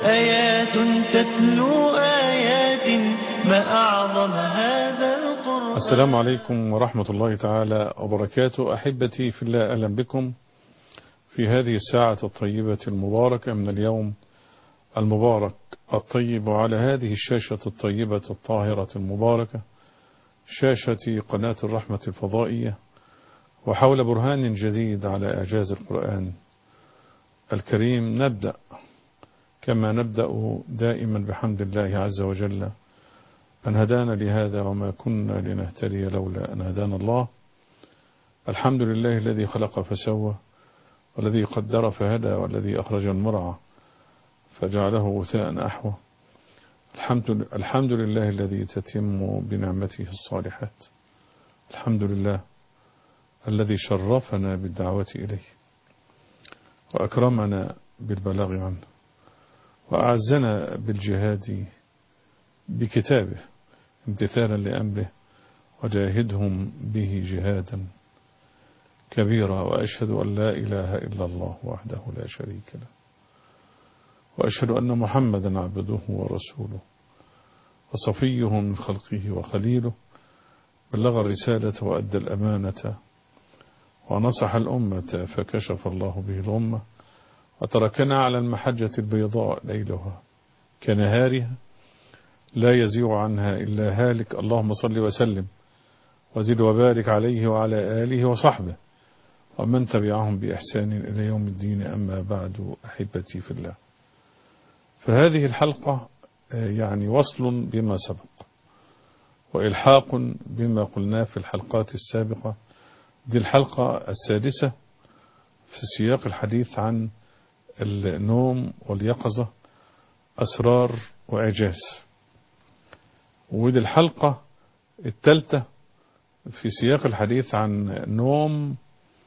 آيات تتلو آيات ما أعظم هذا القرآن السلام عليكم ورحمة الله تعالى وبركاته أحبتي في الله أهلا بكم في هذه الساعة الطيبة المباركة من اليوم المبارك الطيب وعلى هذه الشاشة الطيبة الطاهرة المباركة شاشة قناة الرحمة الفضائية وحول برهان جديد على إعجاز القرآن الكريم نبدأ كما نبدأ دائما بحمد الله عز وجل أن هدانا لهذا وما كنا لنهتدي لولا أن هدانا الله الحمد لله الذي خلق فسوى والذي قدر فهدى والذي أخرج المرعى فجعله غثاء أحوى الحمد, الحمد لله الذي تتم بنعمته الصالحات الحمد لله الذي شرفنا بالدعوة إليه وأكرمنا بالبلاغ عنه وأعزنا بالجهاد بكتابه امتثالا لأمره وجاهدهم به جهادا كبيرا وأشهد أن لا إله إلا الله وحده لا شريك له وأشهد أن محمدا عبده ورسوله وصفيه من خلقه وخليله بلغ الرسالة وأدى الأمانة ونصح الأمة فكشف الله به الأمة وتركنا على المحجة البيضاء ليلها كنهارها لا يزيغ عنها إلا هالك اللهم صل وسلم وزد وبارك عليه وعلى آله وصحبه ومن تبعهم بإحسان إلى يوم الدين أما بعد أحبتي في الله فهذه الحلقة يعني وصل بما سبق وإلحاق بما قلناه في الحلقات السابقة دي الحلقة السادسة في سياق الحديث عن النوم واليقظة أسرار وإعجاز ودي الحلقة الثالثة في سياق الحديث عن نوم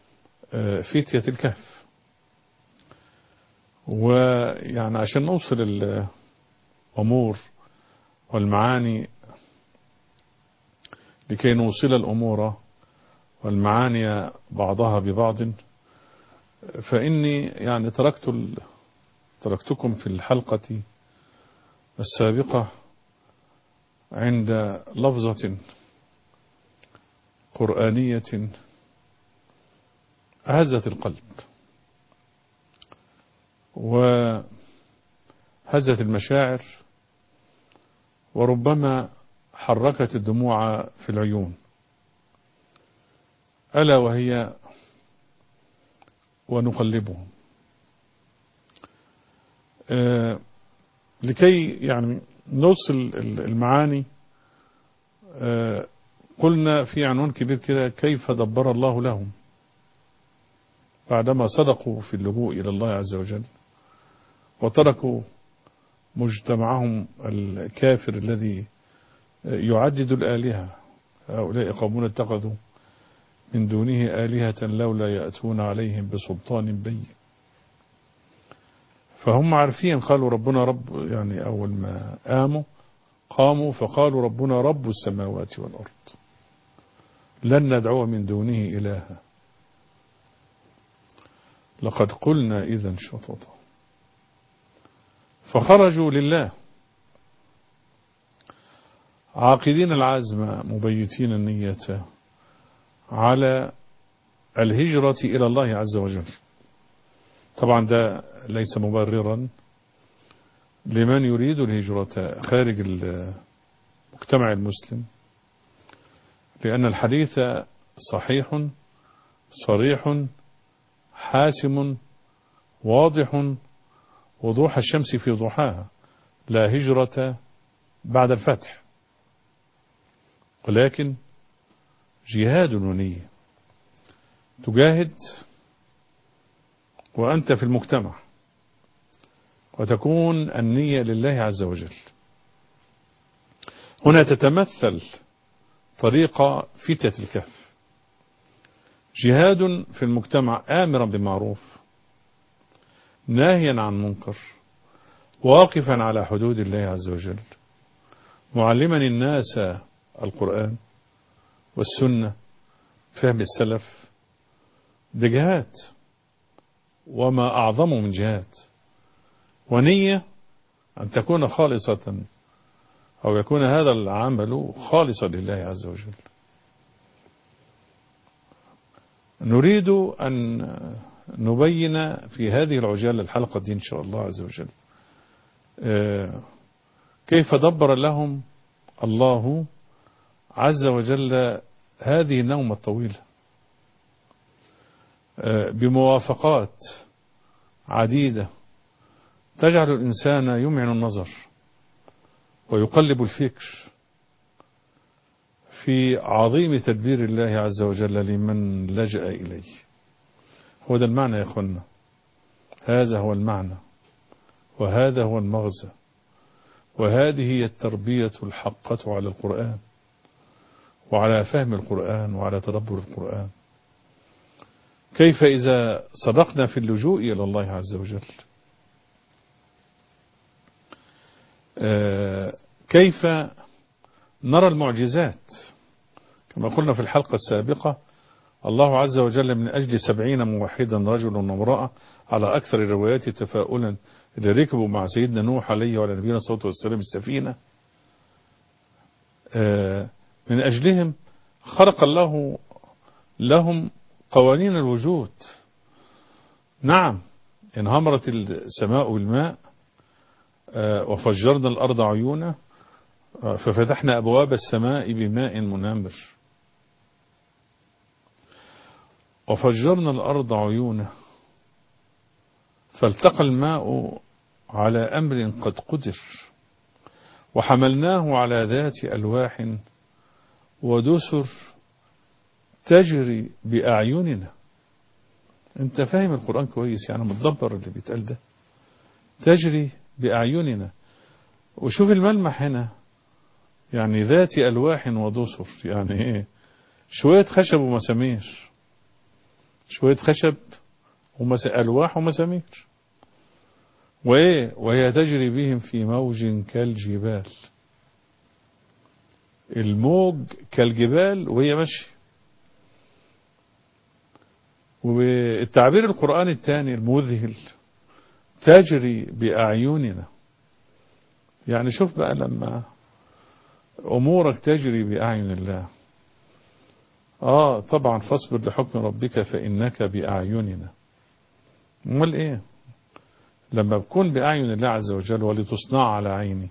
فتية الكهف ويعني عشان نوصل الأمور والمعاني لكي نوصل الأمور والمعاني بعضها ببعض فإني يعني تركت تركتكم في الحلقة السابقة عند لفظة قرآنية هزت القلب وهزت المشاعر وربما حركت الدموع في العيون ألا وهي ونقلبهم آه لكي يعني نوصل المعاني آه قلنا في عنوان كبير كده كيف دبر الله لهم بعدما صدقوا في اللجوء إلى الله عز وجل وتركوا مجتمعهم الكافر الذي يعدد الآلهة هؤلاء قومون اتخذوا من دونه آلهة لولا يأتون عليهم بسلطان بين فهم عارفين قالوا ربنا رب يعني أول ما قاموا قاموا فقالوا ربنا رب السماوات والأرض لن ندعو من دونه إلها لقد قلنا إذا شططا فخرجوا لله عاقدين العزم مبيتين النية على الهجرة إلى الله عز وجل طبعا ده ليس مبررا لمن يريد الهجرة خارج المجتمع المسلم لأن الحديث صحيح صريح حاسم واضح وضوح الشمس في ضحاها لا هجرة بعد الفتح ولكن جهاد ونية تجاهد وأنت في المجتمع وتكون النية لله عز وجل هنا تتمثل طريقة فتة الكهف جهاد في المجتمع آمرا بمعروف ناهيا عن منكر واقفا على حدود الله عز وجل معلما الناس القرآن والسنة فهم السلف ده جهاد وما أعظمه من جهاد ونية أن تكون خالصة أو يكون هذا العمل خالصا لله عز وجل نريد أن نبين في هذه العجالة الحلقة دي إن شاء الله عز وجل كيف دبر لهم الله عز وجل هذه النومة الطويلة بموافقات عديدة تجعل الإنسان يمعن النظر ويقلب الفكر في عظيم تدبير الله عز وجل لمن لجأ إليه هو ده المعنى يا أخوانا هذا هو المعنى وهذا هو المغزى وهذه هي التربية الحقة على القرآن وعلى فهم القرآن وعلى تدبر القرآن كيف إذا صدقنا في اللجوء إلى الله عز وجل كيف نرى المعجزات كما قلنا في الحلقة السابقة الله عز وجل من أجل سبعين موحدا رجل وامرأة على أكثر الروايات تفاؤلا اللي ركبوا مع سيدنا نوح عليه وعلى نبينا الصلاة والسلام السفينة من أجلهم خلق الله لهم قوانين الوجود نعم انهمرت السماء بالماء وفجرنا الأرض عيونا ففتحنا أبواب السماء بماء منامر وفجرنا الأرض عيونا فالتقى الماء على أمر قد قدر وحملناه على ذات ألواح ودسر تجري بأعيننا انت فاهم القرآن كويس يعني متدبر اللي بيتقال ده تجري بأعيننا وشوف الملمح هنا يعني ذات ألواح ودسر يعني ايه شوية خشب ومسامير شوية خشب ومس... ألواح ومسامير وإيه وهي تجري بهم في موج كالجبال الموج كالجبال وهي ماشية والتعبير القرآني الثاني المذهل تجري بأعيننا يعني شوف بقى لما أمورك تجري بأعين الله آه طبعا فاصبر لحكم ربك فإنك بأعيننا امال إيه لما بكون بأعين الله عز وجل ولتصنع على عيني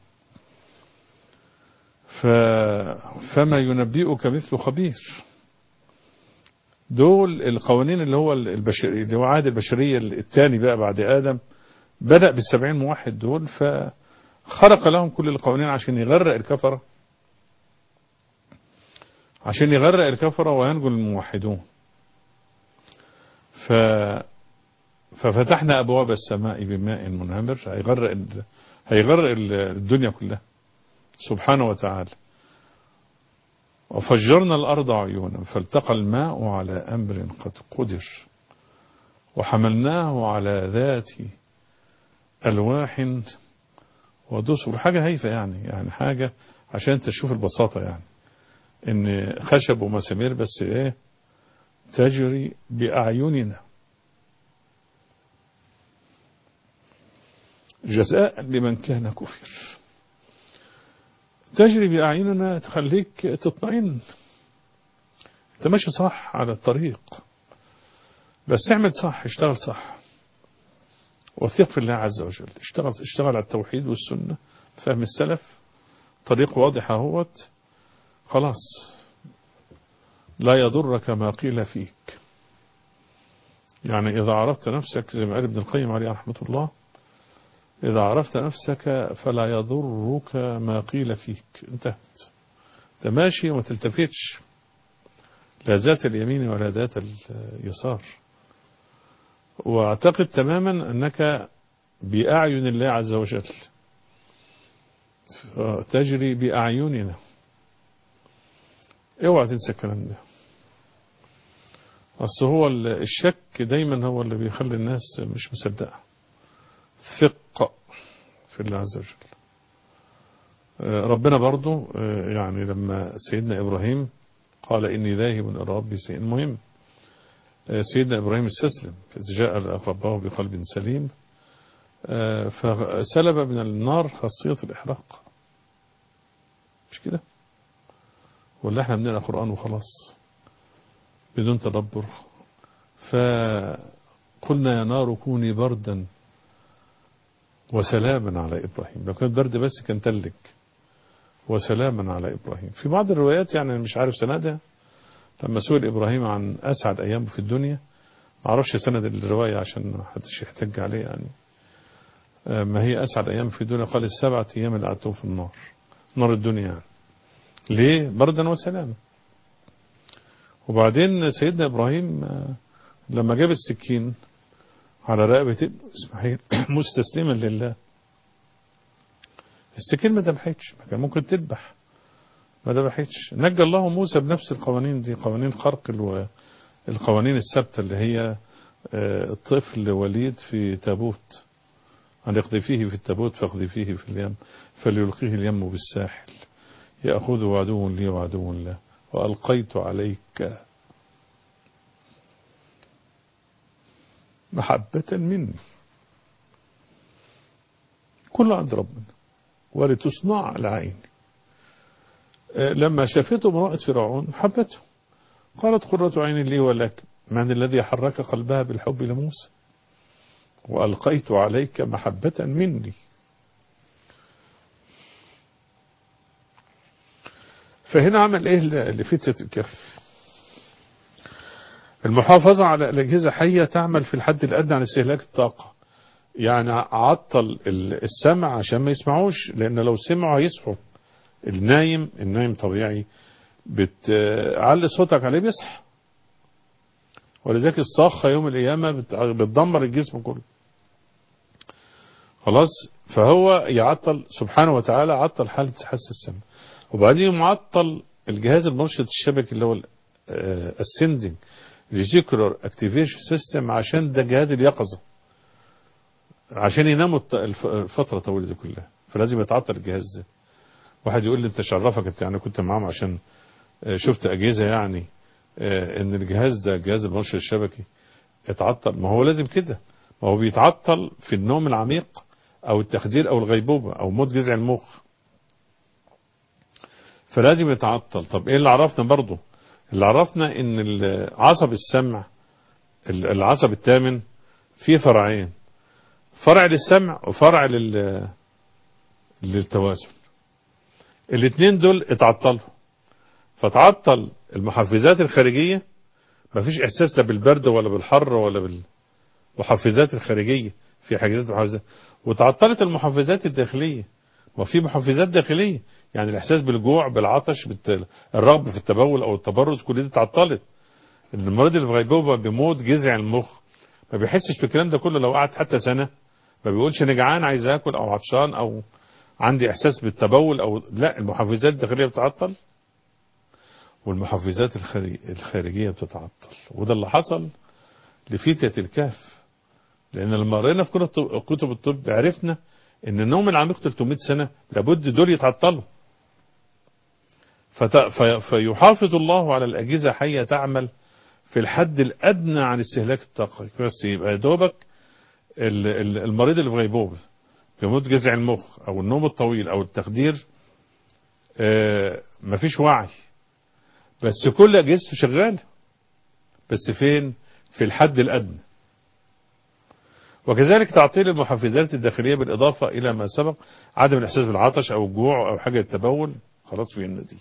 ف... فما ينبئك مثل خبير دول القوانين اللي هو البشري اللي هو عهد البشرية الثاني بقى بعد آدم بدأ بالسبعين موحد دول فخرق لهم كل القوانين عشان يغرق الكفرة عشان يغرق الكفرة وينجو الموحدون ف ففتحنا أبواب السماء بماء منهمر هيغرق ال... هيغرق الدنيا كلها سبحانه وتعالى وفجرنا الأرض عيونا فالتقى الماء على أمر قد قدر وحملناه على ذات ألواح ودسر حاجة هيفة يعني يعني حاجة عشان تشوف البساطة يعني ان خشب ومسامير بس ايه تجري بأعيننا جزاء لمن كان كفر تجري بأعيننا تخليك تطمئن انت ماشي صح على الطريق بس اعمل صح اشتغل صح وثق في الله عز وجل اشتغل اشتغل على التوحيد والسنة فهم السلف طريق واضح اهوت خلاص لا يضرك ما قيل فيك يعني إذا عرفت نفسك زي ما قال ابن القيم عليه رحمة الله إذا عرفت نفسك فلا يضرك ما قيل فيك انتهت انت ماشي وما تلتفتش لا ذات اليمين ولا ذات اليسار واعتقد تماما أنك بأعين الله عز وجل تجري بأعيننا اوعى تنسى الكلام ده اصل هو الشك دايما هو اللي بيخلي الناس مش مصدقه ثق في الله عز وجل ربنا برضو يعني لما سيدنا إبراهيم قال إني ذاهب إلى ربي شيء مهم سيدنا إبراهيم استسلم إذ جاء ربه بقلب سليم آه، فسلب من النار خاصية الإحراق مش كده ولا احنا بنقرا قرآن وخلاص بدون تدبر فقلنا يا نار كوني بردا وسلاما على إبراهيم لو كان برد بس كان تلج وسلاما على إبراهيم في بعض الروايات يعني مش عارف سندها لما سئل إبراهيم عن أسعد أيامه في الدنيا ما اعرفش سند الرواية عشان ما حدش يحتج عليه يعني آه، ما هي أسعد أيام في الدنيا قال السبعة أيام اللي قعدتهم في النار نار الدنيا يعني ليه بردا وسلاما وبعدين سيدنا إبراهيم آه، لما جاب السكين على رقبة ابنه إسماعيل مستسلما لله السكين ما ذبحتش ما كان ممكن تذبح ما ذبحتش نجى الله موسى بنفس القوانين دي قوانين خرق الو... القوانين الثابتة اللي هي آه، الطفل وليد في تابوت أن يقذفيه في التابوت فاقذفيه في اليم فليلقيه اليم بالساحل يأخذه عدو لي وعدو له وألقيت عليك محبة مني كل عند ربنا ولتصنع على عيني آه، لما شافته امرأة فرعون حبته قالت قرة عين لي ولك من الذي حرك قلبها بالحب لموسى وألقيت عليك محبة مني فهنا عمل ايه لفتة الكف المحافظة على الأجهزة حية تعمل في الحد الأدنى عن استهلاك الطاقة يعني عطل ال- السمع عشان ما يسمعوش لأن لو سمعوا هيصحوا النايم النايم طبيعي بتعلي صوتك عليه بيصحى ولذلك الصاخة يوم القيامة بت- بتدمر الجسم كله خلاص فهو يعطل سبحانه وتعالى عطل حالة حس السمع وبعدين معطل الجهاز المرشد الشبكي اللي هو السندنج ريجيكولار اكتيفيشن سيستم عشان ده جهاز اليقظة عشان يناموا الط- الف- الفترة طويلة دي كلها فلازم يتعطل الجهاز ده واحد يقول لي انت شرفك انت يعني كنت معاهم عشان آه، شفت اجهزة يعني آه، ان الجهاز ده جهاز المرشد الشبكي اتعطل ما هو لازم كده ما هو بيتعطل في النوم العميق او التخدير او الغيبوبة او موت جذع المخ فلازم يتعطل طب ايه اللي عرفنا برضه اللي عرفنا ان ال- عصب السمع ال- العصب الثامن فيه فرعين فرع للسمع وفرع لل للتوازن الاثنين دول اتعطلوا فتعطل المحفزات الخارجية مفيش احساس لا بالبرد ولا بالحر ولا بالمحفزات الخارجية في حاجات محفزات وتعطلت المحفزات الداخلية ما في محفزات داخلية يعني الاحساس بالجوع بالعطش بالت... الرغبة في التبول او التبرد كل دي اتعطلت المريض اللي في غيبوبة بيموت جذع المخ ما بيحسش بالكلام ده كله لو قعد حتى سنة ما بيقولش انا جعان عايز اكل او عطشان او عندي احساس بالتبول او لا المحفزات الداخلية بتتعطل والمحفزات الخارج- الخارجية بتتعطل وده اللي حصل لفتية الكهف لان لما قرينا في كتب- كتب الطب عرفنا ان النوم العميق 300 سنة لابد دول يتعطلوا فت... في... فيحافظ الله على الأجهزة حية تعمل في الحد الأدنى عن استهلاك الطاقة بس يبقى يا دوبك ال- ال- المريض اللي في غيبوبة بيموت جذع المخ أو النوم الطويل أو التخدير آه، مفيش وعي بس كل أجهزته شغالة بس فين في الحد الأدنى وكذلك تعطيل المحفزات الداخلية بالإضافة إلى ما سبق عدم الإحساس بالعطش أو الجوع أو حاجة التبول خلاص في النتيجة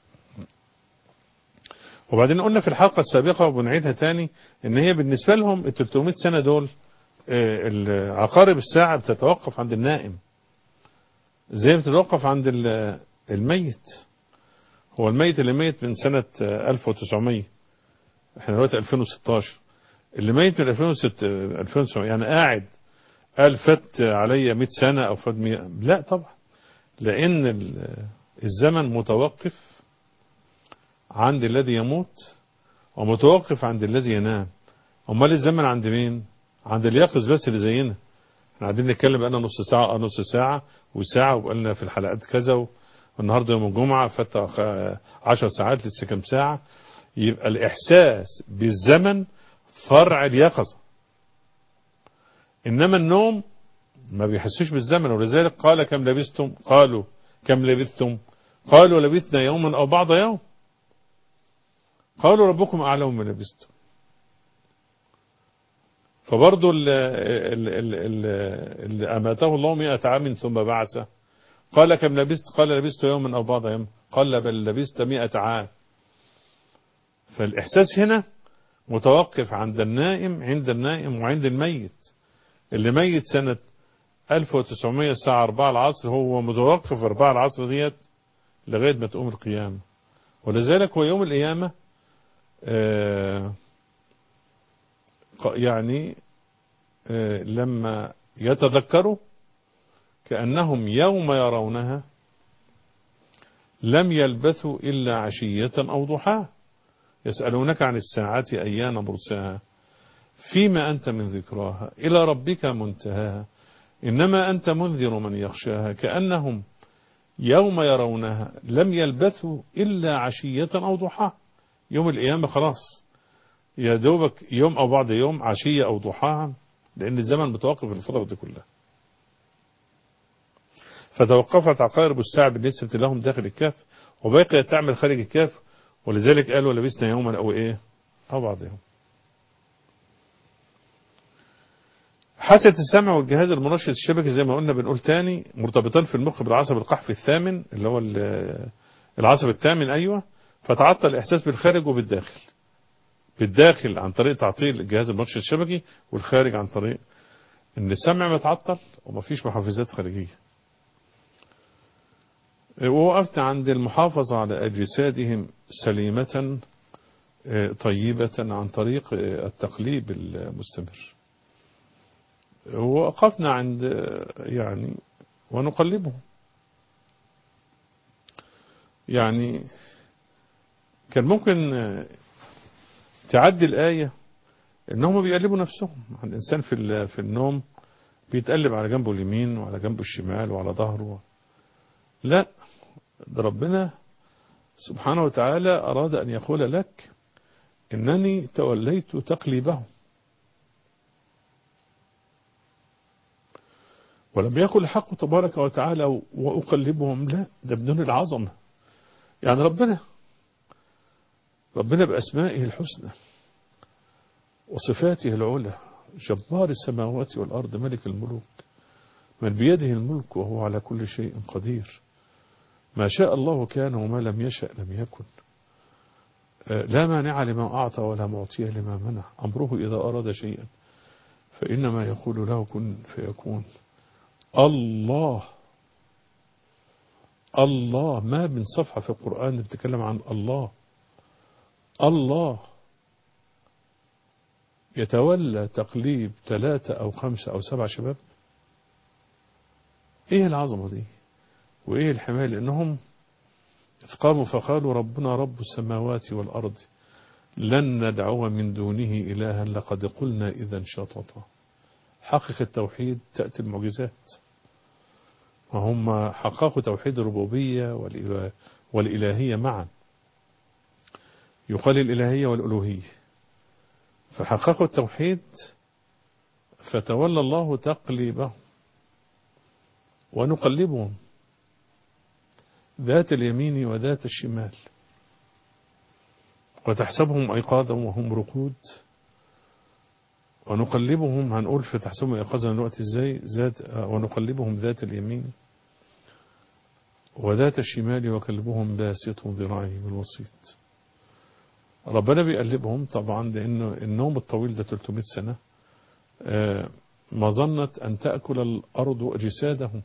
وبعدين قلنا في الحلقة السابقة وبنعيدها تاني ان هي بالنسبة لهم ال 300 سنة دول آه، ال- عقارب الساعة بتتوقف عند النائم زي ما بتتوقف عند ال- الميت هو الميت اللي ميت من سنة آه، 1900 احنا دلوقتي 2016 اللي ميت من 2006 2009 يعني قاعد قال فات عليا 100 سنة او فات 100 لا طبعا لان ال- الزمن متوقف عند الذي يموت ومتوقف عند الذي ينام امال الزمن عند مين عند اليقظ بس اللي زينا احنا قاعدين نتكلم بقالنا نص ساعة اه نص ساعة وساعة وقلنا في الحلقات كذا والنهاردة يوم الجمعة فات خ- عشر ساعات لسه كام ساعة يبقى الإحساس بالزمن فرع اليقظة إنما النوم ما بيحسوش بالزمن ولذلك قال كم لبثتم قالوا كم لبثتم قالوا لبثنا يوما أو بعض يوم قالوا ربكم أعلم ما لبثتم فبرضه اللي أماته الله مئة عام ثم بعثه قال كم لبست قال لبست يوما أو بعض يوم قال بل لبست مئة عام فالإحساس هنا متوقف عند النائم عند النائم وعند الميت اللي ميت سنة 1900 الساعة 4 العصر هو متوقف 4 العصر ديت لغاية ما تقوم القيامة ولذلك هو يوم القيامة آه يعني آه لما يتذكروا كأنهم يوم يرونها لم يلبثوا إلا عشية أو ضحاها يسألونك عن الساعة أيان مرساها فيما أنت من ذكراها إلى ربك منتهاها إنما أنت منذر من يخشاها كأنهم يوم يرونها لم يلبثوا إلا عشية أو ضحاها يوم القيامة خلاص يا دوبك يوم أو بعد يوم عشية أو ضحاها لأن الزمن متوقف في الفترة دي كلها فتوقفت عقارب الساعة بالنسبة لهم داخل الكهف وبقيت تعمل خارج الكهف ولذلك قالوا لبسنا يوما أو إيه أو بعض يوم حاسة السمع والجهاز المنشط الشبكي زي ما قلنا بنقول تاني مرتبطان في المخ بالعصب القحفي الثامن اللي هو العصب الثامن أيوة فتعطل الإحساس بالخارج وبالداخل بالداخل عن طريق تعطيل الجهاز المنشط الشبكي والخارج عن طريق ان السمع متعطل ومفيش محفزات خارجية ووقفت عند المحافظة على أجسادهم سليمة طيبة عن طريق التقليب المستمر ووقفنا عند يعني ونقلبهم يعني كان ممكن تعدي الآية ان هم بيقلبوا نفسهم الإنسان في في النوم بيتقلب على جنبه اليمين وعلى جنبه الشمال وعلى ظهره لا ده ربنا سبحانه وتعالى أراد أن يقول لك إنني توليت تقليبهم ولم يقل الحق تبارك وتعالى وأقلبهم لا ده بدون العظمة يعني ربنا ربنا بأسمائه الحسنى وصفاته العلى جبار السماوات والأرض ملك الملوك من بيده الملك وهو على كل شيء قدير ما شاء الله كان وما لم يشأ لم يكن لا مانع لما أعطى ولا معطي لما منع أمره إذا أراد شيئا فإنما يقول له كن فيكون الله الله ما من صفحة في القرآن بتتكلم عن الله الله يتولى تقليب ثلاثة أو خمسة أو سبع شباب إيه العظمة دي وإيه الحماية لأنهم قاموا فقالوا ربنا رب السماوات والأرض لن ندعو من دونه إلها لقد قلنا إذا شططا حقق التوحيد تأتي المعجزات وهم حققوا توحيد الربوبية والإلهية معا يقال الإلهية والألوهية فحققوا التوحيد فتولى الله تقليبهم ونقلبهم ذات اليمين وذات الشمال وتحسبهم أيقاظا وهم رقود ونقلبهم هنقول في تحسبهم أيقاظا الوقت ازاي ذات ونقلبهم ذات اليمين وذات الشمال وكلبهم باسط ذراعه بالوسيط ربنا بيقلبهم طبعا لأنه النوم الطويل ده 300 سنة ما ظنت أن تأكل الأرض أجسادهم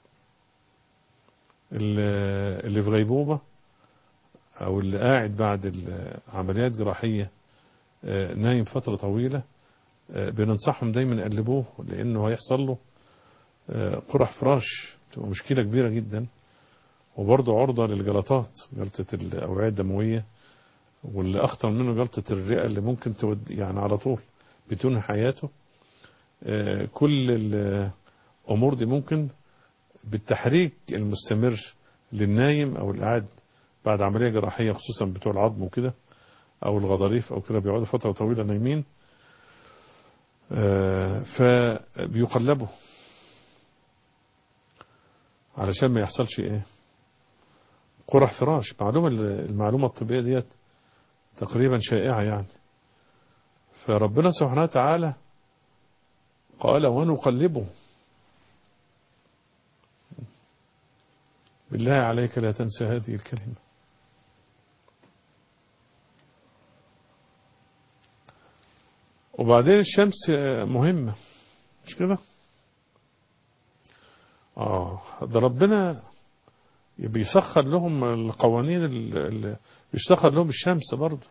اللي في غيبوبة أو اللي قاعد بعد عمليات جراحية نايم فترة طويلة بننصحهم دايما يقلبوه لأنه هيحصل له قرح فراش تبقى مشكلة كبيرة جدا وبرضه عرضة للجلطات جلطة الأوعية الدموية واللي أخطر منه جلطة الرئة اللي ممكن تود يعني على طول بتنهي حياته كل الأمور دي ممكن بالتحريك المستمر للنايم أو القاعد بعد عملية جراحية خصوصا بتوع العظم وكده أو الغضاريف أو كده بيقعدوا فترة طويلة نايمين فبيقلبوا علشان ما يحصلش ايه قرح فراش معلومة المعلومة الطبية ديت تقريبا شائعة يعني فربنا سبحانه وتعالى قال ونقلبه بالله عليك لا تنسى هذه الكلمة وبعدين الشمس مهمة مش كده اه ده ربنا بيسخر لهم القوانين اللي بيسخر لهم الشمس برضه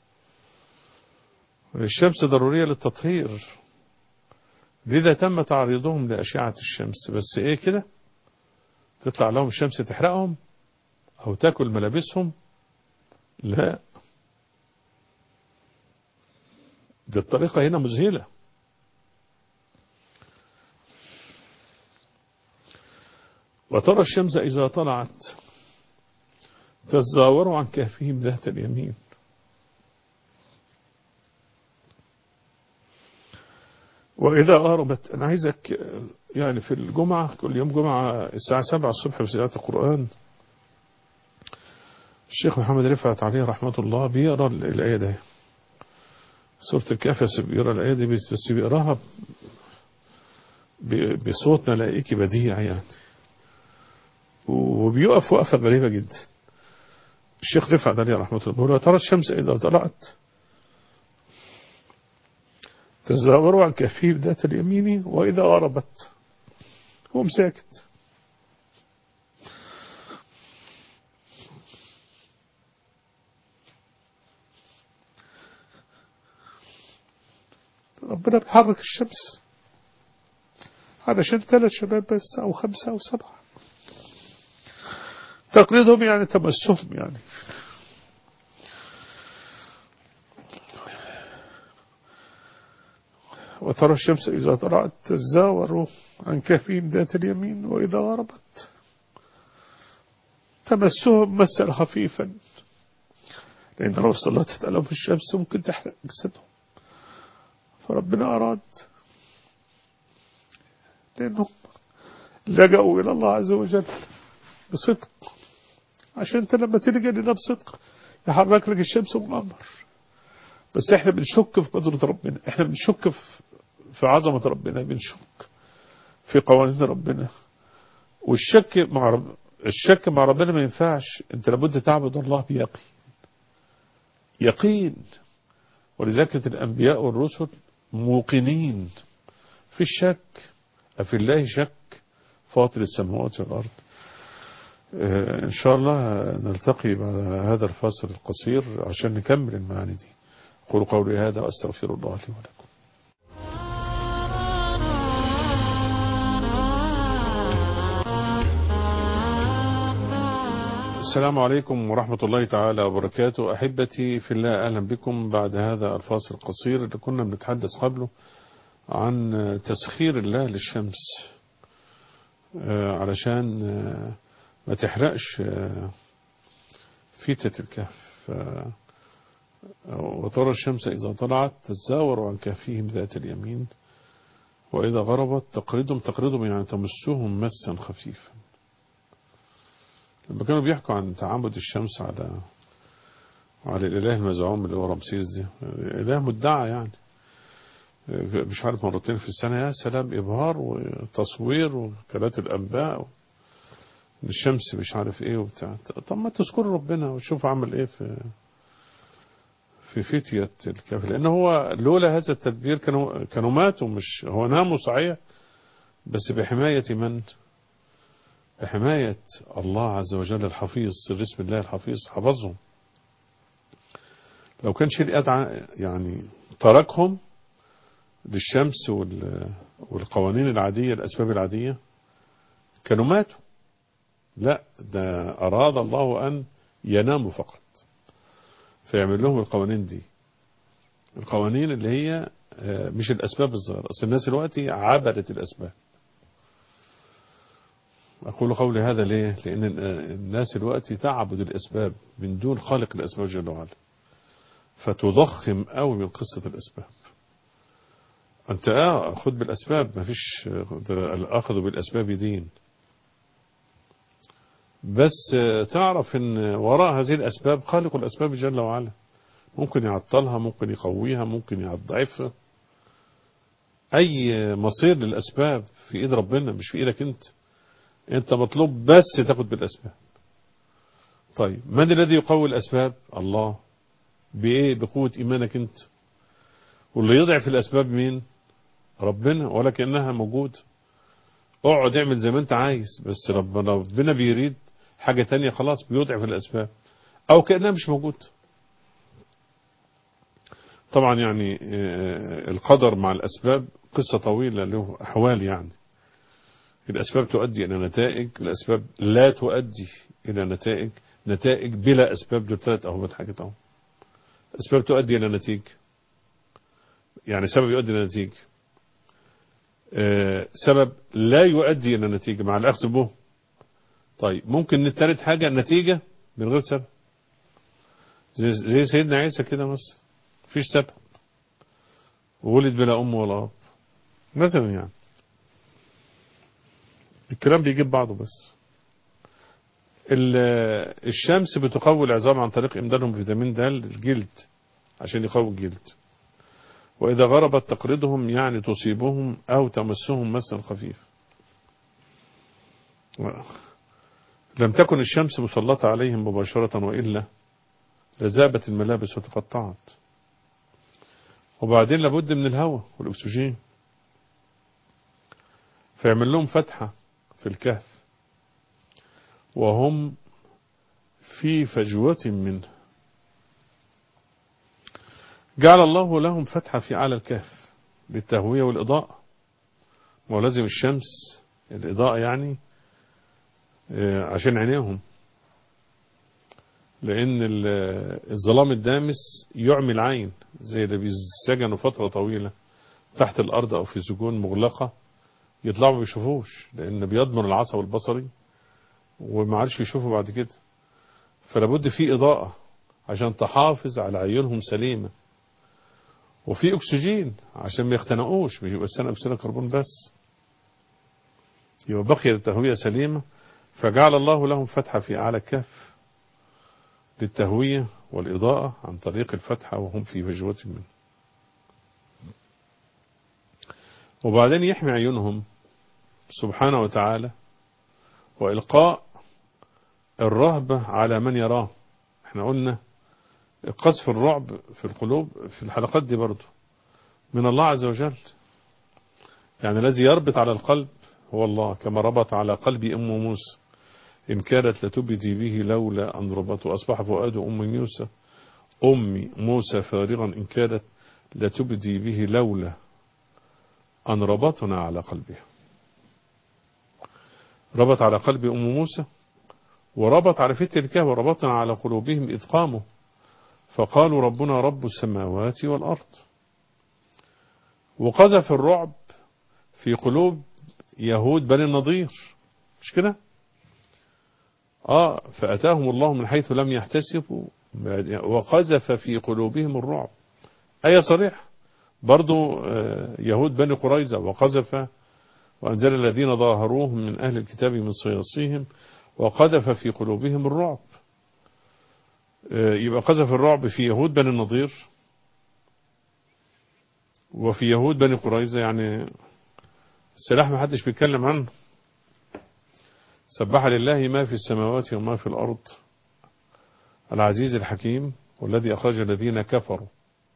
الشمس ضرورية للتطهير لذا تم تعريضهم لأشعة الشمس بس ايه كده تطلع لهم الشمس تحرقهم او تاكل ملابسهم لا دي الطريقة هنا مذهلة وترى الشمس إذا طلعت تزاور عن كهفهم ذات اليمين وإذا غربت أنا عايزك يعني في الجمعة كل يوم جمعة الساعة 7 الصبح في ساعة القرآن الشيخ محمد رفعت عليه رحمة الله بيقرأ الآية دي سورة الكهف بيقرأ الآية دي بس بيقراها بصوت ملائكي بديع يعني وبيقف وقفة غريبة جدا الشيخ رفعت عليه رحمة الله بيقول ترى الشمس إذا طلعت تزاور عن كفيف ذات اليمين وإذا غربت هو ساكت ربنا بيحرك الشمس علشان ثلاث شباب بس أو خمسة أو سبعة تقليدهم يعني تمسهم يعني وترى الشمس إذا طلعت تزاور عن كفين ذات اليمين وإذا غربت تمسهم مسا خفيفا لأن لو سلطت عليهم الشمس ممكن تحرق جسدهم فربنا أراد لأنهم لجأوا إلى الله عز وجل بصدق عشان انت لما تلجأ لله بصدق يحرك لك الشمس والقمر بس احنا بنشك في قدرة ربنا احنا بنشك في عظمة ربنا بنشك في قوانين ربنا والشك مع رب الشك مع ربنا ما ينفعش انت لابد تعبد الله بيقين يقين ولذلك الانبياء والرسل موقنين في الشك أفي الله شك فاطر السماوات والأرض إن شاء الله نلتقي بعد هذا الفاصل القصير عشان نكمل المعاني دي قولوا قولي هذا وأستغفر الله لي ولكم السلام عليكم ورحمة الله تعالى وبركاته أحبتي في الله أهلا بكم بعد هذا الفاصل القصير اللي كنا بنتحدث قبله عن تسخير الله للشمس علشان ما تحرقش فيتة الكهف وترى الشمس إذا طلعت تزاور عن كهفهم ذات اليمين وإذا غربت تقرضهم تقرضهم يعني تمسهم مسا خفيفا لما كانوا بيحكوا عن تعامد الشمس على على الإله المزعوم اللي هو رمسيس دي إله مدعى يعني مش عارف مرتين في السنة يا سلام إبهار وتصوير وكالات الأنباء الشمس مش عارف إيه وبتاع طب ما تذكر ربنا وتشوف عمل إيه في في فتية الكهف لأن هو لولا هذا التدبير كانوا كانوا ماتوا مش هو ناموا صحيح بس بحماية من؟ بحماية الله عز وجل الحفيظ اسم الله الحفيظ حفظهم لو كان شيء أدعى يعني تركهم للشمس والقوانين العادية الأسباب العادية كانوا ماتوا لا ده أراد الله أن يناموا فقط فيعمل لهم القوانين دي القوانين اللي هي مش الأسباب الظاهرة أصل الناس دلوقتي عبدت الأسباب أقول قولي هذا ليه لأن الناس دلوقتي تعبد الأسباب من دون خالق الأسباب جل وعلا فتضخم قوي من قصة الأسباب أنت آه خد بالأسباب ما فيش الأخذ بالأسباب دين بس تعرف ان وراء هذه الاسباب خالق الاسباب جل وعلا ممكن يعطلها ممكن يقويها ممكن يضعفها اي مصير للاسباب في ايد ربنا مش في ايدك انت انت مطلوب بس تاخد بالاسباب طيب من الذي يقوي الاسباب الله بايه بقوة ايمانك انت واللي يضعف الاسباب مين ربنا ولكنها موجود اقعد اعمل زي ما انت عايز بس ربنا ربنا بيريد حاجة تانية خلاص بيضعف الاسباب او كأنها مش موجود طبعا يعني القدر مع الاسباب قصة طويلة له احوال يعني الاسباب تؤدي الى نتائج الاسباب لا تؤدي الى نتائج نتائج بلا اسباب دول ثلاث اهمات حاجات اهو اسباب تؤدي الى نتيجه يعني سبب يؤدي الى نتيجه آه سبب لا يؤدي الى نتيجه مع الاخذ به طيب ممكن ثالث حاجه نتيجه من غير سبب زي, زي سيدنا عيسى كده مثلا مفيش سبب وولد بلا ام ولا اب مثلا يعني الكلام بيجيب بعضه بس الشمس بتقوي العظام عن طريق امدادهم بفيتامين د الجلد عشان يقوي الجلد واذا غربت تقرضهم يعني تصيبهم او تمسهم مسا خفيف لم تكن الشمس مسلطة عليهم مباشرة وإلا لذابت الملابس وتقطعت وبعدين لابد من الهواء والأكسجين فيعمل لهم فتحة في الكهف وهم في فجوة منه جعل الله لهم فتحة في أعلى الكهف للتهوية والإضاءة ولازم الشمس الإضاءة يعني عشان عينيهم لأن الظلام الدامس يعمي العين زي اللي بيسجنوا فترة طويلة تحت الأرض أو في سجون مغلقة يطلعوا ما بيشوفوش لأن بيضمن العصب البصري وما عادش يشوفوا بعد كده فلابد في إضاءة عشان تحافظ على عيونهم سليمة وفي أكسجين عشان ما يختنقوش مش يبقى السنة أكسجين كربون بس يبقى بقي التهوية سليمة فجعل الله لهم فتحة في أعلى الكهف للتهوية والإضاءة عن طريق الفتحة وهم في فجوة منه وبعدين يحمي عيونهم سبحانه وتعالى وإلقاء الرهبة على من يراه احنا قلنا قذف الرعب في القلوب في الحلقات دي برضو من الله عز وجل يعني الذي يربط على القلب هو الله كما ربط على قلب أم موسى إن كانت لتبدي به لولا أن ربط أصبح فؤاد أم موسى أم موسى فارغا إن كانت لتبدي به لولا أن ربطنا على قلبها ربط على قلب أم موسى وربط على فتح الكهف وربطنا على قلوبهم إذ قاموا فقالوا ربنا رب السماوات والأرض وقذف الرعب في قلوب يهود بني النضير مش كده آه فأتاهم الله من حيث لم يحتسبوا وقذف في قلوبهم الرعب أي صريح برضو يهود بني قريظة وقذف وأنزل الذين ظاهروهم من أهل الكتاب من صياصيهم وقذف في قلوبهم الرعب يبقى قذف الرعب في يهود بني النضير وفي يهود بني قريظة يعني السلاح ما حدش بيتكلم عنه سبح لله ما في السماوات وما في الأرض العزيز الحكيم والذي أخرج الذين كفروا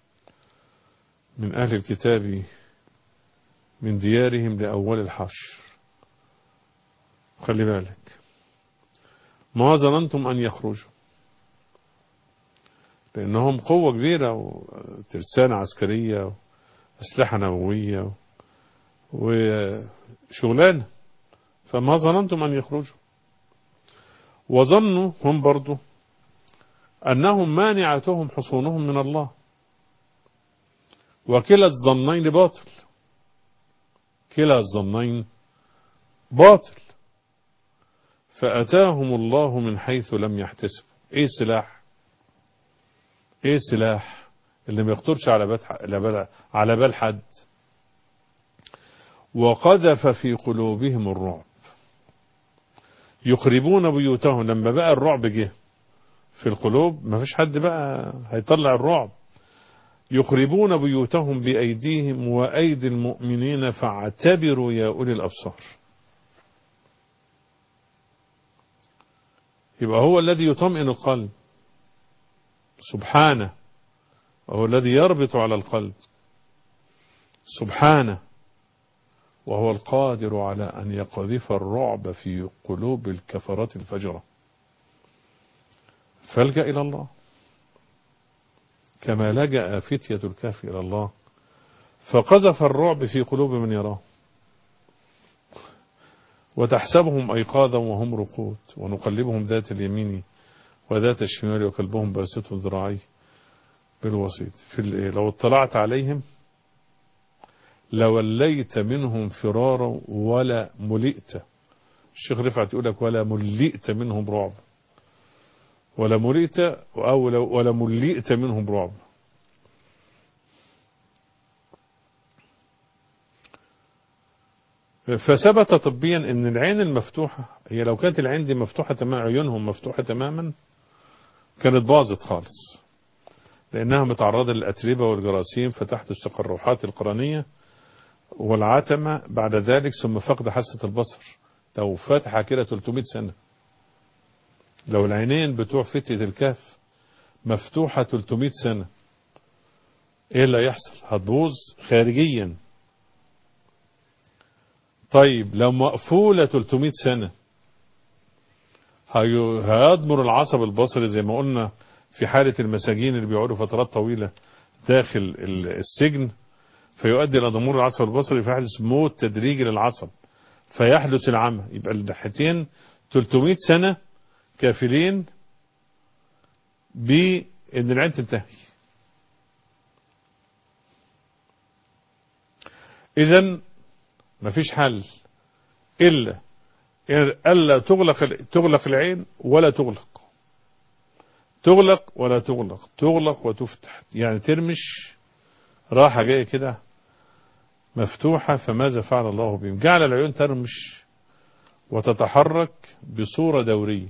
من أهل الكتاب من ديارهم لأول الحشر خلي بالك ما ظننتم أن يخرجوا لأنهم قوة كبيرة وترسانة عسكرية وأسلحة نووية وشغلانة فما ظننتم أن يخرجوا وظنوا هم برضو أنهم مانعتهم حصونهم من الله وكلا الظنين باطل كلا الظنين باطل فأتاهم الله من حيث لم يحتسب ايه السلاح ايه السلاح اللي ما يخطرش على بال على بال حد وقذف في قلوبهم الرعب يخربون بيوتهم لما بقى الرعب جه في القلوب ما فيش حد بقى هيطلع الرعب يخربون بيوتهم بأيديهم وأيدي المؤمنين فاعتبروا يا أولي الأبصار يبقى هو الذي يطمئن القلب سبحانه وهو الذي يربط على القلب سبحانه وهو القادر على أن يقذف الرعب في قلوب الكفرات الفجرة فالجأ إلى الله كما لجأ فتية الكهف إلى الله فقذف الرعب في قلوب من يراه وتحسبهم أيقاظا وهم رقود ونقلبهم ذات اليمين وذات الشمال وكلبهم باسط ذراعيه بالوسيط في لو اطلعت عليهم لوليت منهم فرارا ولا ملئت الشيخ رفعت يقول لك ولا ملئت منهم رعب ولا ملئت أو ولا ملئت منهم رعب فثبت طبيا ان العين المفتوحة هي لو كانت العين دي مفتوحة تماما عيونهم مفتوحة تماما كانت باظت خالص لانها متعرضة للاتربة والجراثيم فتحدث تقرحات القرنية والعتمة بعد ذلك ثم فقد حاسة البصر لو فاتحة كده 300 سنة لو العينين بتوع فتية الكهف مفتوحة 300 سنة ايه اللي هيحصل هتبوظ خارجيا طيب لو مقفولة 300 سنة هيضمر العصب البصري زي ما قلنا في حالة المساجين اللي بيقعدوا فترات طويلة داخل السجن فيؤدي إلى ضمور العصب البصري فيحدث موت تدريجي للعصب فيحدث العمى يبقى الناحيتين 300 سنة كافلين بأن العين تنتهي إذا مفيش حل إلا ألا تغلق تغلق العين ولا تغلق تغلق ولا تغلق تغلق وتفتح يعني ترمش راحة جاية كده مفتوحة فماذا فعل الله بهم جعل العيون ترمش وتتحرك بصورة دورية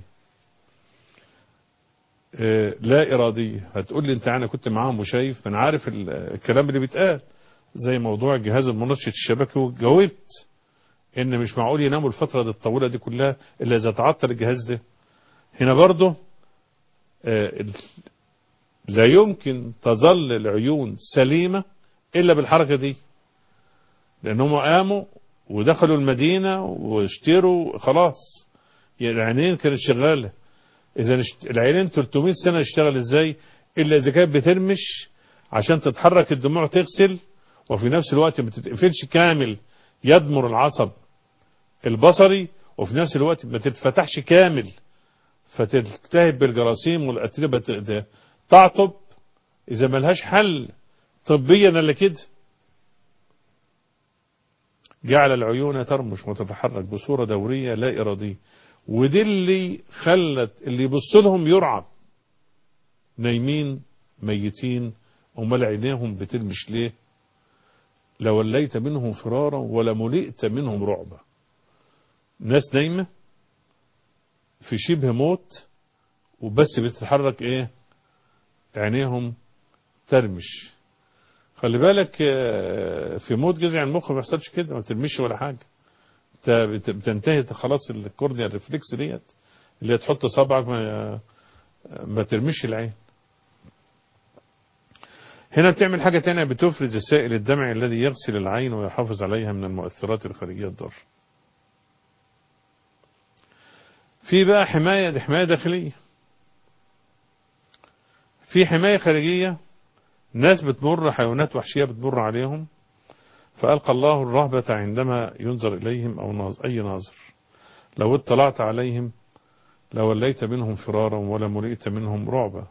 لا إرادية هتقول لي انت انا كنت معاهم وشايف من عارف الكلام اللي بيتقال زي موضوع الجهاز المنشط الشبكي وجاوبت ان مش معقول يناموا الفترة دي الطويلة دي كلها الا اذا تعطل الجهاز ده هنا برضه لا يمكن تظل العيون سليمة الا بالحركة دي لانهم قاموا ودخلوا المدينة واشتروا خلاص يعني العينين كانت شغالة اذا العينين 300 سنة اشتغل ازاي الا اذا كانت بترمش عشان تتحرك الدموع تغسل وفي نفس الوقت ما تتقفلش كامل يدمر العصب البصري وفي نفس الوقت ما تتفتحش كامل فتلتهب بالجراثيم والأتربة تعطب إذا ملهاش حل طبيا الا كده جعل العيون ترمش وتتحرك بصورة دورية لا إرادية ودي اللي خلت اللي يبص لهم يرعب نايمين ميتين امال عينيهم بترمش ليه لوليت منهم فرارا ولملئت منهم رعبا ناس نايمة في شبه موت وبس بتتحرك ايه عينيهم ترمش خلي بالك في موت جذع المخ ما بيحصلش كده ما بترمش ولا حاجة بتنتهي خلاص الكورنيا الريفلكس ديت اللي تحط صبعك ما, ما ترمش العين هنا بتعمل حاجة تانية بتفرز السائل الدمعي الذي يغسل العين ويحافظ عليها من المؤثرات الخارجية الضارة في بقى حماية دي حماية داخلية في حماية خارجية ناس بتمر حيوانات وحشية بتمر عليهم فألقى الله الرهبة عندما ينظر إليهم أو ناظر أي ناظر لو اطلعت عليهم لوليت منهم فرارا ولا ملئت منهم رعبا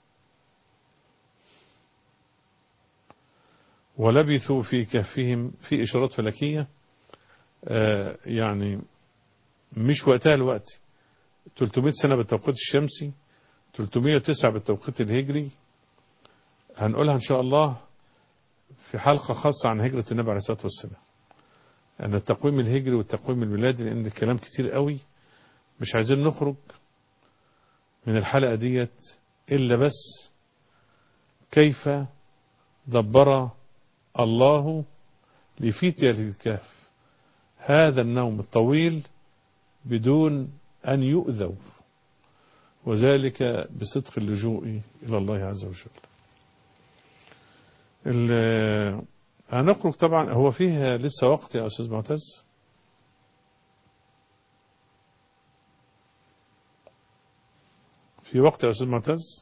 ولبثوا في كهفهم في إشارات فلكية آه يعني مش وقتها الوقت 300 سنة بالتوقيت الشمسي 309 بالتوقيت الهجري هنقولها إن شاء الله في حلقة خاصة عن هجرة النبي عليه الصلاة والسلام أن التقويم الهجري والتقويم الميلادي لأن الكلام كتير قوي مش عايزين نخرج من الحلقة ديت إلا بس كيف دبر الله لفتية الكهف هذا النوم الطويل بدون أن يؤذوا وذلك بصدق اللجوء إلى الله عز وجل هنخرج طبعا هو فيه لسه وقت يا أستاذ معتز في وقت يا أستاذ معتز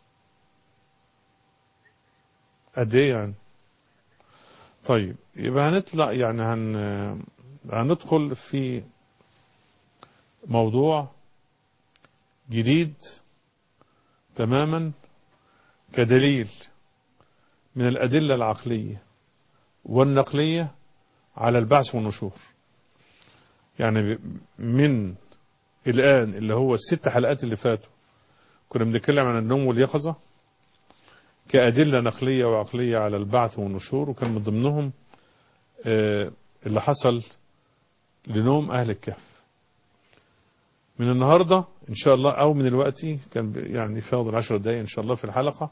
قد ايه يعني طيب يبقى هنطلع يعني هن هندخل في موضوع جديد تماما كدليل من الأدلة العقلية والنقلية على البعث والنشور يعني من الآن اللي هو الست حلقات اللي فاتوا كنا بنتكلم عن النوم واليقظة كأدلة نقلية وعقلية على البعث والنشور وكان من ضمنهم اللي حصل لنوم أهل الكهف من النهاردة إن شاء الله أو من الوقت كان يعني فاضل عشر دقايق إن شاء الله في الحلقة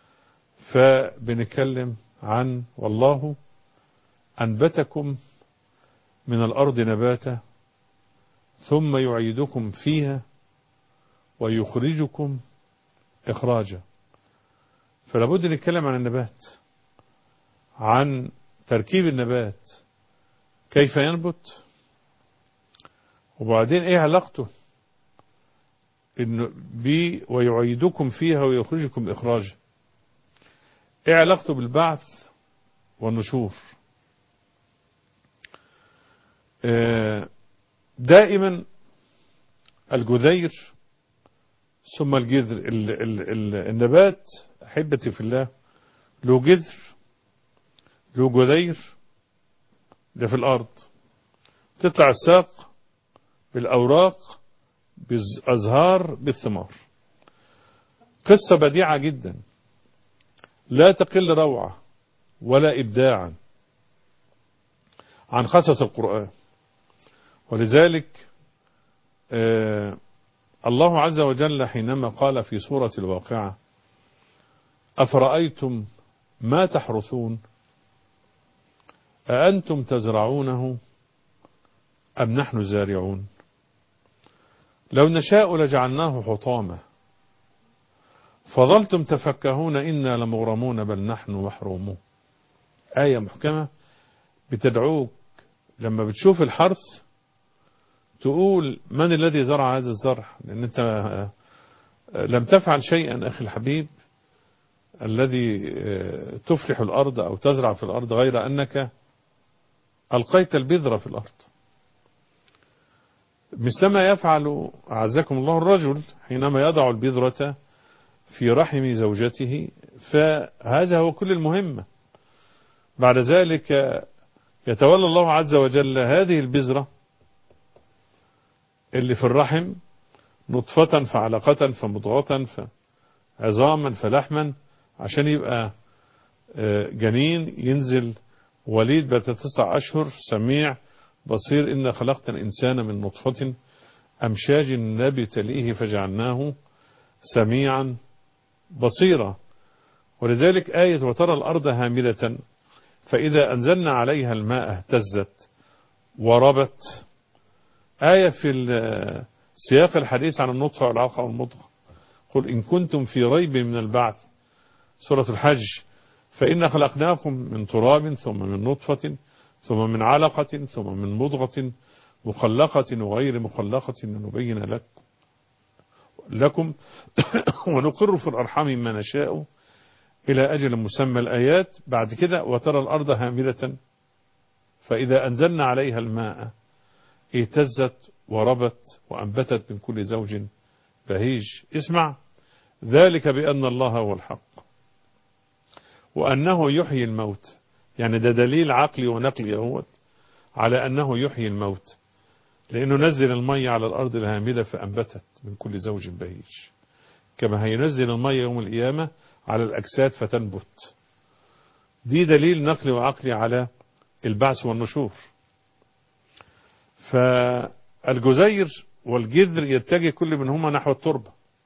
فبنتكلم عن والله أنبتكم من الأرض نباتا ثم يعيدكم فيها ويخرجكم إخراجا فلابد نتكلم عن النبات عن تركيب النبات كيف ينبت وبعدين ايه علاقته انه بي ويعيدكم فيها ويخرجكم اخراجا ايه علاقته بالبعث والنشور دائما الجذير ثم الجذر ال ال ال النبات أحبتي في الله له جذر له جذير ده في الأرض تطلع الساق بالأوراق بالأزهار بالثمار قصة بديعة جدا لا تقل روعة ولا إبداعا عن قصص القرآن ولذلك آه الله عز وجل حينما قال في سورة الواقعة أفرأيتم ما تحرثون أأنتم تزرعونه أم نحن زارعون لو نشاء لجعلناه حطاما فظلتم تفكهون إنا لمغرمون بل نحن محرومون آية محكمة بتدعوك لما بتشوف الحرث تقول من الذي زرع هذا الزرع لأن أنت لم تفعل شيئا أخي الحبيب الذي تفلح الأرض أو تزرع في الأرض غير أنك ألقيت البذرة في الأرض مثلما يفعل أعزكم الله الرجل حينما يضع البذرة في رحم زوجته فهذا هو كل المهمة بعد ذلك يتولى الله عز وجل هذه البذرة اللي في الرحم نطفة فعلقة فمضغة فعظاما فلحما عشان يبقى جنين ينزل وليد بعد تسع أشهر سميع بصير إن خلقنا الإنسان من نطفة أمشاج نبتليه فجعلناه سميعا بصيرا ولذلك آية وترى الأرض هامدة فإذا أنزلنا عليها الماء اهتزت وربت آية في سياق الحديث عن النطفة والعلقة والمضغة قل إن كنتم في ريب من البعث سورة الحج فإن خلقناكم من تراب ثم من نطفة ثم من علقة ثم من مضغة مخلقة وغير مخلقة نبين لكم لكم ونقر في الأرحام ما نشاء إلى أجل مسمى الآيات بعد كده وترى الأرض هامدة فإذا أنزلنا عليها الماء اهتزت وربت وأنبتت من كل زوج بهيج اسمع ذلك بأن الله هو الحق وأنه يحيي الموت يعني ده دليل عقلي ونقلي اهوت على أنه يحيي الموت لأنه نزل المية على الأرض الهامدة فأنبتت من كل زوج بهيج كما هينزل المية يوم القيامة على الأجساد فتنبت دي دليل نقلي وعقلي على البعث والنشور فالجزير والجذر يتجه كل منهما نحو التربة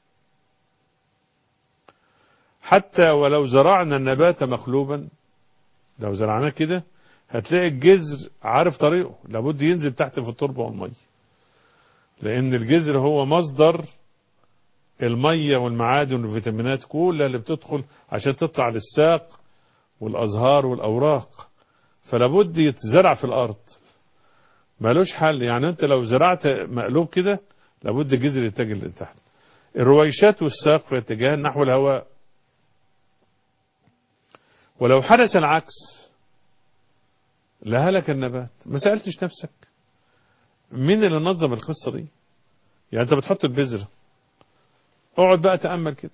حتى ولو زرعنا النبات مخلوبا لو زرعناه كده هتلاقي الجذر عارف طريقه لابد ينزل تحت في التربة والمية لأن الجذر هو مصدر المية والمعادن والفيتامينات كلها اللي بتدخل عشان تطلع للساق والأزهار والأوراق فلابد يتزرع في الأرض مالوش حل يعني أنت لو زرعت مقلوب كده لابد الجذر يتجه لتحت الرويشات والساق في اتجاه نحو الهواء ولو حدث العكس لهلك النبات ما سألتش نفسك مين اللي نظم القصة دي يعني انت بتحط البذرة اقعد بقى تأمل كده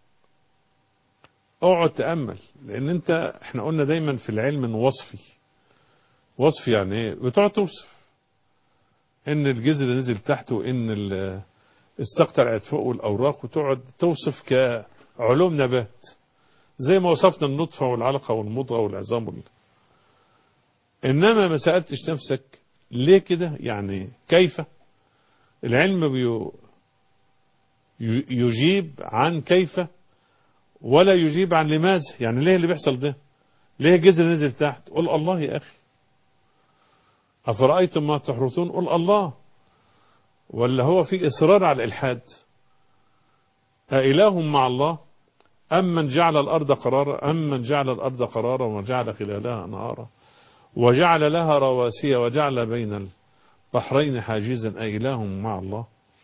اقعد تأمل لان انت احنا قلنا دايما في العلم انه وصفي وصفي يعني ايه بتقعد توصف ان الجذر نزل تحت وان الساق طلعت فوق والاوراق وتقعد توصف كعلوم نبات زي ما وصفنا النطفة والعلقة والمضغة والعظام وال... إنما ما سألتش نفسك ليه كده يعني كيف العلم بيو يجيب عن كيف ولا يجيب عن لماذا يعني ليه اللي بيحصل ده ليه الجزر نزل تحت قل الله يا أخي أفرأيتم ما تحرثون قل الله ولا هو في إصرار على الإلحاد أإله مع الله أمن جعل الأرض قرارا أمن جعل الأرض قرارا وجعل خلالها أنهارا وجعل لها رواسي وجعل بين البحرين حاجزا أإله مع الله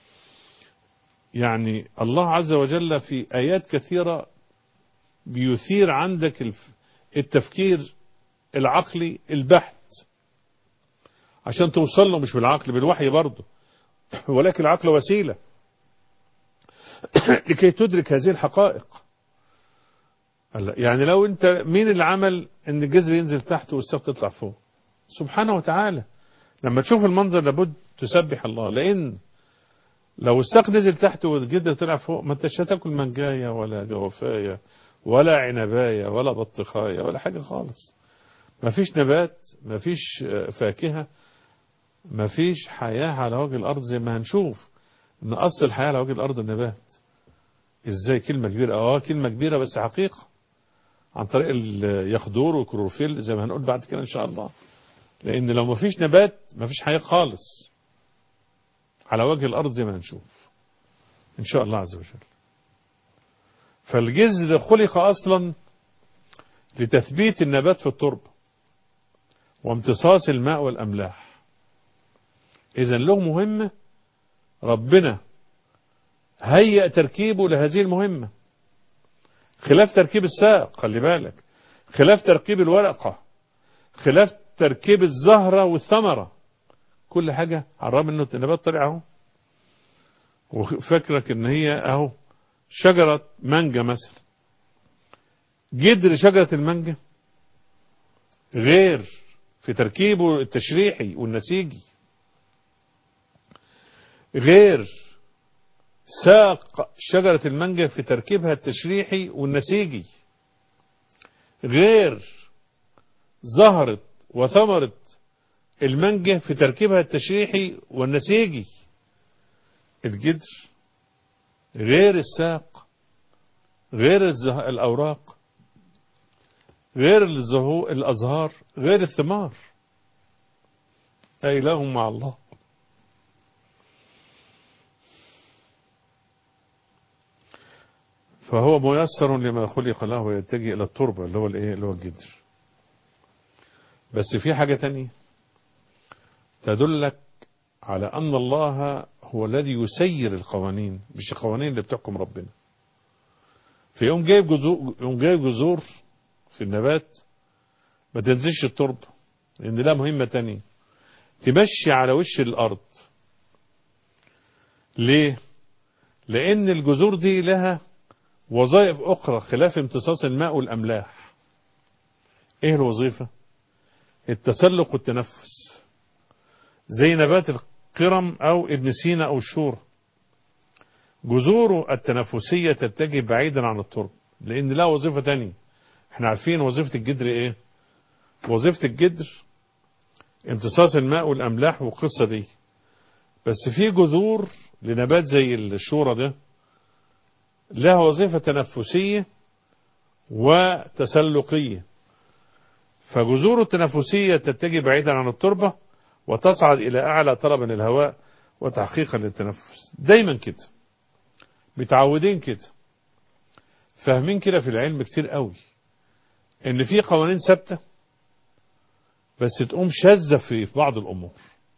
يعني الله عز وجل في آيات كثيرة بيثير عندك التفكير العقلي البحت عشان توصل له مش بالعقل بالوحي برضه ولكن العقل وسيلة لكي تدرك هذه الحقائق يعني لو انت مين اللي عمل ان الجذر ينزل تحت والساق تطلع فوق سبحانه وتعالى لما تشوف المنظر لابد تسبح الله لان لو الساق نزل تحت والجذر طلع فوق ما انتش هتاكل منجاية ولا جوفاية ولا عنباية ولا بطيخاية ولا حاجة خالص ما فيش نبات ما فيش فاكهة ما فيش حياة على وجه الأرض زي ما هنشوف ان أصل الحياة على وجه الأرض النبات ازاي كلمة كبيرة اه كلمة كبيرة بس حقيقة عن طريق اليخدور والكلوروفيل زي ما هنقول بعد كده ان شاء الله لان لو ما فيش نبات ما فيش حياة خالص على وجه الارض زي ما هنشوف ان شاء الله عز وجل فالجذر خلق اصلا لتثبيت النبات في التربة وامتصاص الماء والاملاح اذا له مهمة ربنا هيئ تركيبه لهذه المهمة خلاف تركيب الساق خلي بالك خلاف تركيب الورقة خلاف تركيب الزهرة والثمرة كل حاجة على الرغم انه النبات طلع اهو وفكرك ان هي اهو شجرة مانجا مثلا جدر شجرة المانجا غير في تركيبه التشريحي والنسيجي غير ساق شجرة المانجا في تركيبها التشريحي والنسيجي غير زهرة وثمرة المانجا في تركيبها التشريحي والنسيجي الجدر غير الساق غير الأوراق غير الأزهار غير الثمار أإله مع الله فهو ميسر لما خلق له ويتجه الى التربه اللي هو الايه اللي هو الجدر بس في حاجه تانية تدلك على ان الله هو الذي يسير القوانين مش القوانين اللي بتحكم ربنا في يوم جايب جذور يوم جايب جذور في النبات ما تنزلش التربه لان ده مهمه تانية تمشي على وش الارض ليه لان الجذور دي لها وظائف أخرى خلاف امتصاص الماء والأملاح إيه الوظيفة التسلق والتنفس زي نبات القرم أو ابن سينا أو الشور جذوره التنفسية تتجه بعيدا عن الترب لأن لها وظيفة تانية احنا عارفين وظيفة الجدر ايه وظيفة الجدر امتصاص الماء والأملاح والقصة دي بس في جذور لنبات زي الشورى ده لها وظيفة تنفسية وتسلقية فجذوره التنفسية تتجه بعيدا عن التربة وتصعد إلى أعلى طلبا للهواء وتحقيقا للتنفس دايما كده متعودين كده فاهمين كده في العلم كتير قوي ان في قوانين ثابته بس تقوم شاذة في بعض الأمور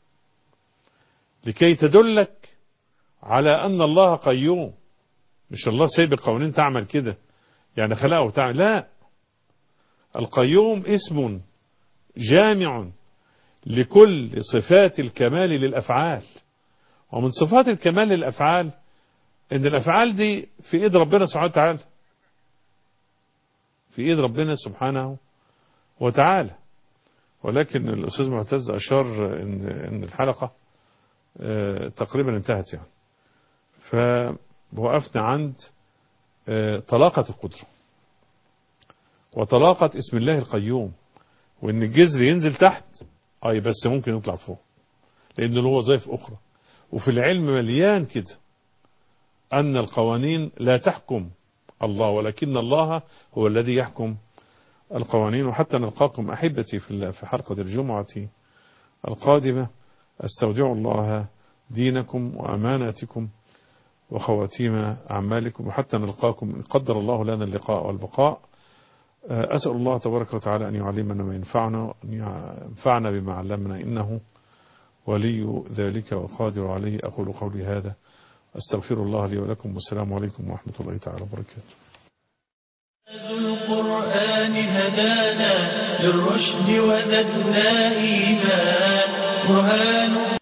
لكي تدلك على أن الله قيوم مش الله سايب القوانين تعمل كده يعني خلقه وتعمل لا القيوم اسم جامع لكل صفات الكمال للأفعال ومن صفات الكمال للأفعال ان الأفعال دي في ايد ربنا سبحانه وتعالى في ايد ربنا سبحانه وتعالى ولكن الأستاذ معتز أشار إن, إن الحلقة اه تقريبا انتهت يعني فوقفنا عند اه طلاقة القدرة وطلاقة اسم الله القيوم وإن الجذر ينزل تحت أي بس ممكن يطلع فوق لأن له وظائف أخرى وفي العلم مليان كده أن القوانين لا تحكم الله ولكن الله هو الذي يحكم القوانين وحتى نلقاكم أحبتي في حلقة الجمعة القادمة أستودع الله دينكم وأماناتكم وخواتيم أعمالكم وحتى نلقاكم إن قدر الله لنا اللقاء والبقاء أسأل الله تبارك وتعالى أن يعلمنا ما ينفعنا أن ينفعنا بما علمنا إنه ولي ذلك وقادر عليه أقول قولي هذا أستغفر الله لي ولكم والسلام عليكم ورحمة الله تعالى وبركاته القرآن هدانا للرشد وزدنا إيمان برهان